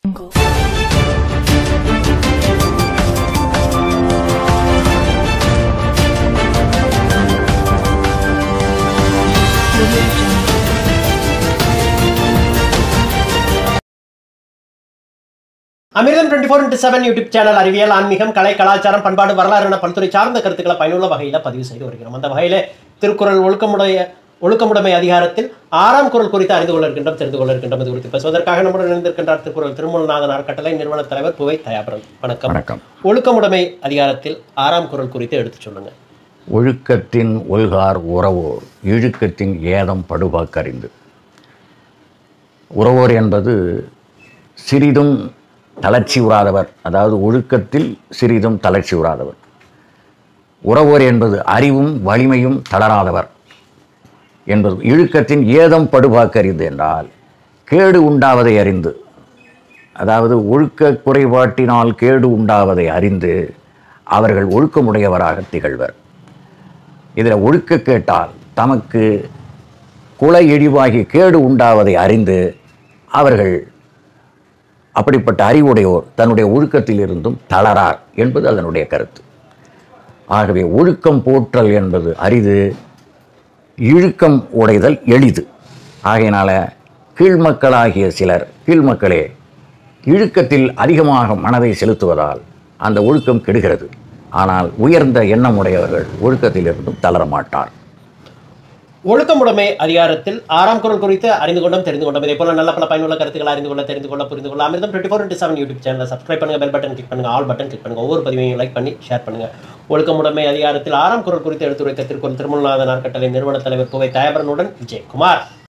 அமிர்தம் twenty four into seven YouTube channel அறிவியல் ஆன்மீகம் கலை கலாச்சாரம் பண்பாடு வரலாறு என பல்துறை சார்ந்த கருத்துக்களை பயனுள்ள வகையில் பதிவு செய்து வருகிறோம் அந்த வகையிலே திருக்குறள் ஒழுக்கமுடைய ஒழுக்கமுடைமை அதிகாரத்தில் ஆறாம் குறள் குறித்து அறிந்து கொள்ள இருக்கின்றோம் தெரிந்து கொள்ள இருக்கின்றோம் இது குறித்து பேசுவதற்காக நம்முடன் இணைந்திருக்கின்றார் திருக்குறள் திருமூலநாதன் அறக்கட்டளை நிறுவன தலைவர் புவை தயாபரன் வணக்கம் வணக்கம் ஒழுக்கமுடைமை அதிகாரத்தில் ஆறாம் குறள் குறித்து எடுத்துச் சொல்லுங்க ஒழுக்கத்தின் ஒல்கார் உறவோர் இழுக்கத்தின் ஏதம் படுபாக்கறிந்து உறவோர் என்பது சிறிதும் தளர்ச்சி உறாதவர் அதாவது ஒழுக்கத்தில் சிறிதும் தளர்ச்சி உறாதவர் உறவோர் என்பது அறிவும் வலிமையும் தளராதவர் என்பது இழுக்கத்தின் ஏதம் படுபாக்கறிந்து என்றால் கேடு உண்டாவதை அறிந்து அதாவது ஒழுக்க குறைபாட்டினால் கேடு உண்டாவதை அறிந்து அவர்கள் ஒழுக்கமுடையவராக திகழ்வர் இதில் ஒழுக்க கேட்டால் தமக்கு குல இழிவாகி கேடு உண்டாவதை அறிந்து அவர்கள் அப்படிப்பட்ட அறிவுடையோர் தன்னுடைய ஒழுக்கத்தில் இருந்தும் தளரார் என்பது அதனுடைய கருத்து ஆகவே ஒழுக்கம் போற்றல் என்பது அரிது இழுக்கம் உடைதல் எளிது ஆகையினால கீழ்மக்களாகிய சிலர் கீழ்மக்களே இழுக்கத்தில் அதிகமாக மனதை செலுத்துவதால் அந்த ஒழுக்கம் கெடுகிறது ஆனால் உயர்ந்த எண்ணமுடையவர்கள் ஒழுக்கத்திலிருந்தும் தளர மாட்டார் ஒழுக்கமுடைமை அதிகாரத்தில் ஆறாம் குறள் குறித்து அறிந்து கொண்டோம் தெரிந்து கொண்டோம் இதே போல நல்ல பல பயனுள்ள கருத்துக்களை அறிந்து கொள்ள தெரிந்து கொள்ள புரிந்து கொள்ள Amirtham twenty four into seven YouTube சேனலை சப்ஸ்கிரைப் பண்ணுங்க பெல் பட்டன் கிளிக் பண்ணுங்க ஆல் பட்டன் கிளிக் பண்ணுங்க ஒவ்வொரு பதிவையும் லைக் பண்ணி ஷேர் பண்ணுங்க ஒழுக்கமுடைமை அதிகாரத்தில் ஆறாம் குறள் குறித்து எடுத்துரைத்த திருக்குறள் திருமூலநாதன் அறக்கட்டளை நிறுவன தலைவர் புவை தயாபரனுடன் விஜயகுமார்